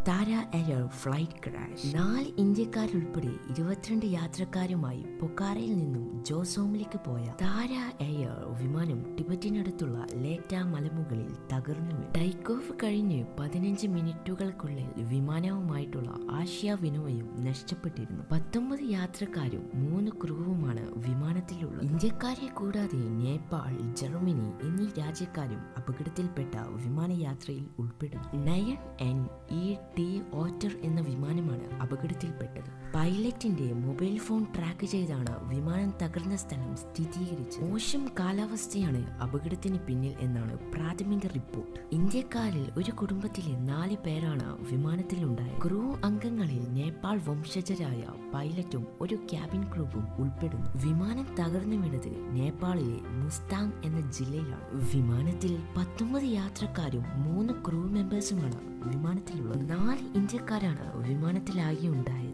താര air flight crash നാല് ഇന്ത്യക്കാരുൾപ്പെടെ ഇരുപത്തിരണ്ട് യാത്രക്കാരുമായി പൊക്കാറയിൽ നിന്നും ജോസോമിലേക്ക് പോയ താര എയർ വിമാനം ടിബറ്റിനടുത്തുള്ള ലേറ്റ മലമുകളിൽ തകർന്നു വീണു. ടേക്ക് ഓഫ് കഴിഞ്ഞ് പതിനഞ്ച് മിനിറ്റുകൾക്കുള്ളിൽ വിമാനവുമായിട്ടുള്ള ആശയവിനിമയം നഷ്ടപ്പെട്ടിരുന്നു പത്തൊമ്പത് യാത്രക്കാരും മൂന്ന് ക്രൂവുമാണ് വിമാനത്തിലുള്ളത് ഇന്ത്യക്കാരെ കൂടാതെ നേപ്പാൾ ജർമ്മനി എന്നീ രാജ്യക്കാരും അപകടത്തിൽപ്പെട്ട വിമാനയാത്രയിൽ ഉൾപ്പെടുന്നു nine N E T Otter എന്ന വിമാനമാണ് അപകടത്തിൽപ്പെട്ടത് പൈലറ്റിന്റെ മൊബൈൽ ഫോൺ ട്രാക്ക് ചെയ്താണ് വിമാനം തകർന്ന സ്ഥലം സ്ഥിരീകരിച്ചത് മോശം കാലാവസ്ഥയാണ് അപകടത്തിന് പിന്നിൽ എന്നാണ് പ്രാഥമിക റിപ്പോർട്ട് ഇന്ത്യക്കാരിൽ ഒരു കുടുംബത്തിലെ നാല് പേരാണ് വിമാനത്തിലുണ്ടായത് ക്രൂ അംഗങ്ങളിൽ നേപ്പാൾ വംശജരായ പൈലറ്റും ഒരു ക്യാബിൻ ക്രൂവും ഉൾപ്പെടുന്നു വിമാനം തകർന്നു വീണത് നേപ്പാളിലെ മുസ്താങ് എന്ന ജില്ലയിലാണ് വിമാനത്തിൽ പത്തൊമ്പത് യാത്രക്കാരും മൂന്ന് ക്രൂ മെമ്പേഴ്സുമാണ് വിമാനത്തിലുള്ളത് നാല് ഇന്ത്യക്കാരാണ് വിമാനത്തിലാകെ ഉണ്ടായത്